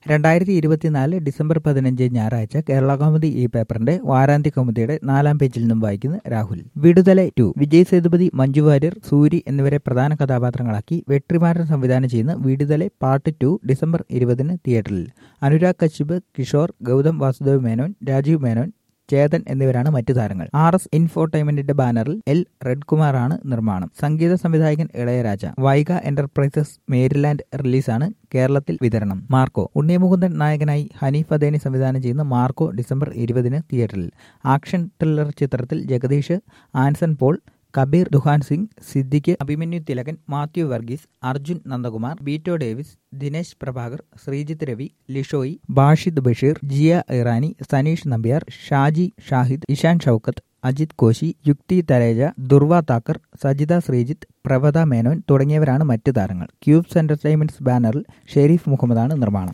രണ്ടായിരത്തി ഇരുപത്തിനാല് ഡിസംബർ പതിനഞ്ച് ഞായറാഴ്ച കേരള കൗമുദി ഈ പേപ്പറിന്റെ വാരാന്ത്യ കൗമുദിയുടെ നാലാം പേജിൽ നിന്നും വായിക്കുന്ന രാഹുൽ വിടുതല ടു വിജയ് സേതുപതി മഞ്ജു വാര്യർ സൂരി എന്നിവരെ പ്രധാന കഥാപാത്രങ്ങളാക്കി വെട്രിമാരൻ സംവിധാനം ചെയ്യുന്ന വിടുതല പാർട്ട് ടു ഡിസംബർ ഇരുപതിന് തിയേറ്ററിൽ അനുരാഗ് കശ്യപ് കിഷോർ ഗൗതം വാസുദേവ് മേനോൻ രാജീവ് മേനോൻ ചേതൻ എന്നിവരാണ് മറ്റു താരങ്ങൾ ആർ എസ് ഇൻഫോർടൈൻമെന്റിന്റെ ബാനറിൽ എൽ റെഡ് കുമാറാണ് നിർമ്മാണം സംഗീത സംവിധായകൻ ഇളയരാജ വൈഗ എന്റർപ്രൈസസ് മേരിലാൻഡ് റിലീസാണ് കേരളത്തിൽ വിതരണം മാർക്കോ ഉണ്ണിമുകുന്ദൻ നായകനായി ഹനീഫ് അദേനി സംവിധാനം ചെയ്യുന്ന മാർക്കോ ഡിസംബർ ഇരുപതിന് തിയേറ്ററിൽ ആക്ഷൻ ത്രില്ലർ ചിത്രത്തിൽ ജഗദീഷ് ആൻസൺ പോൾ കബീർ ദുഹാൻ സിംഗ് സിദ്ദിഖ് അഭിമന്യു തിലകൻ മാത്യു വർഗീസ് അർജുൻ നന്ദകുമാർ ബീറ്റോ ഡേവിസ് ദിനേശ് പ്രഭാകർ ശ്രീജിത്ത് രവി ലിഷോയി ബാഷിദ് ബഷീർ ജിയ ഇറാനി സനീഷ് നമ്പ്യാർ ഷാജി ഷാഹിദ് ഇഷാൻ ഷൌക്കത്ത് അജിത് കോശി യുക്തി തരേജ ദുർവ താക്കർ സജിത ശ്രീജിത്ത് പ്രഭത മേനോൻ തുടങ്ങിയവരാണ് മറ്റു താരങ്ങൾ ക്യൂബ്സ് എന്റർടൈൻമെന്റ്സ് ബാനറിൽ ഷെരീഫ് മുഹമ്മദാണ് നിർമ്മാണം